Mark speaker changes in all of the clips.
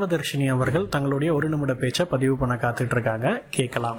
Speaker 1: தேவதர்ஷினி அவர்கள் தங்களுடைய ஒரு நிமிட பேச்சை பதிவு பண்ண காத்துட்டு இருக்காங்க கேட்கலாம்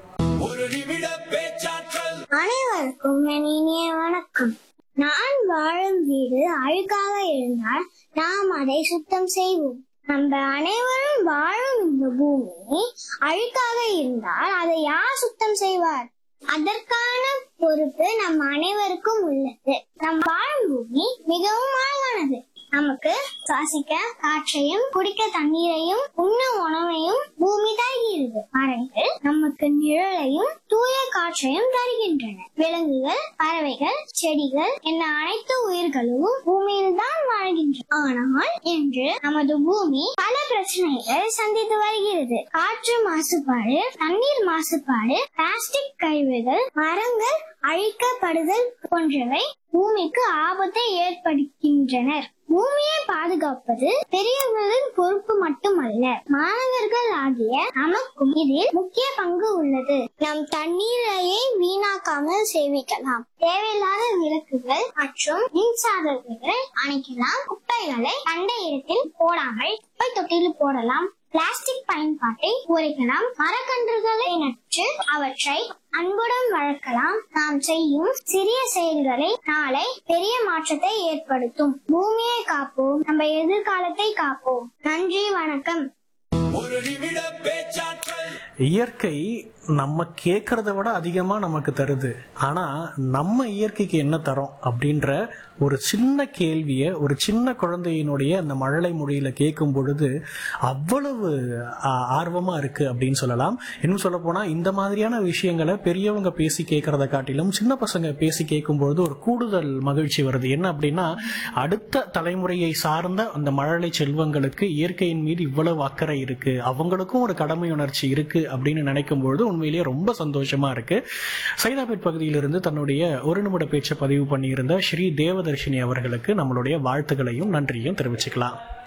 Speaker 2: ஒரு நிமிட பேச்சாற்றல்
Speaker 3: அனைவருக்கும் என் இனிய வணக்கம் நான் வாழும் வீடு அழுக்காக இருந்தால் நாம் அதை சுத்தம் செய்வோம் நம்ம அனைவரும் வாழும் இந்த பூமி அழுக்காக இருந்தால் அதை யார் சுத்தம் செய்வார் அதற்கான பொறுப்பு நம் அனைவருக்கும் உள்ளது நம் வாழும் பூமி மிகவும் அழகானது நமக்கு சுவாசிக்க காற்றையும் குடிக்க தண்ணீரையும் உண்ண உணவையும் பூமி தருகிறது மரங்கள் நமக்கு நிழலையும் தூய காற்றையும் தருகின்றன விலங்குகள் பறவைகள் செடிகள் என அனைத்து உயிர்களும் பூமியில் தான் வாழ்கின்றன ஆனால் இன்று நமது பூமி பல பிரச்சனைகளை சந்தித்து வருகிறது காற்று மாசுபாடு தண்ணீர் மாசுபாடு பிளாஸ்டிக் கழிவுகள் மரங்கள் அழிக்கப்படுதல் போன்றவை பூமிக்கு ஆபத்தை ஏற்படுத்துகின்றனர் பூமியை பாதுகாப்பது பெரியவர்களின் பொறுப்பு மட்டுமல்ல மாணவர்கள் ஆகிய நமக்கும் இதில் முக்கிய பங்கு உள்ளது நம் தண்ணீரையை வீணாக்காமல் சேமிக்கலாம் தேவையில்லாத விளக்குகள் மற்றும் மின்சாதனங்களை அணைக்கலாம் குப்பைகளை கண்ட இடத்தில் போடாமல் குப்பை தொட்டியில் போடலாம் பிளாஸ்டிக் பயன்பாட்டை குறைக்கலாம் மரக்கன்றுகளை நட்டு அவற்றை அன்புடன் வளர்க்கலாம் நாம் செய்யும் சிறிய செயல்களை நாளை பெரிய மாற்றத்தை ஏற்படுத்தும் பூமியை காப்போம் நம்ம எதிர்காலத்தை காப்போம் நன்றி வணக்கம்
Speaker 2: ஒரு நிமிட பேச்சாற்றல்
Speaker 1: இயற்கை நம்ம கேட்கறத விட அதிகமா நமக்கு தருது ஆனா நம்ம இயற்கைக்கு என்ன தரோம் அப்படின்ற ஒரு சின்ன கேள்வியை ஒரு சின்ன குழந்தையினுடைய அந்த மழலை மொழியில கேட்கும் பொழுது அவ்வளவு ஆ, ஆர்வமா இருக்கு அப்படின்னு சொல்லலாம் இன்னும் சொல்ல போனா இந்த மாதிரியான விஷயங்களை பெரியவங்க பேசி கேட்கறத காட்டிலும் சின்ன பசங்க பேசி கேட்கும் பொழுது ஒரு கூடுதல் மகிழ்ச்சி வருது என்ன அப்படின்னா அடுத்த தலைமுறையை சார்ந்த அந்த மழலை செல்வங்களுக்கு இயற்கையின் மீது இவ்வளவு அக்கறை இருக்கு அவங்களுக்கும் ஒரு கடமை உணர்ச்சி இருக்கு அப்படின்னு நினைக்கும் பொழுது உண்மையிலேயே ரொம்ப சந்தோஷமா இருக்கு சைதாபேட் பகுதியிலிருந்து தன்னுடைய ஒரு நிமிட பேச்சை பதிவு பண்ணியிருந்த ஸ்ரீ தேவதர்ஷினி அவர்களுக்கு நம்மளுடைய வாழ்த்துக்களையும் நன்றியும் தெரிவிச்சுக்கலாம்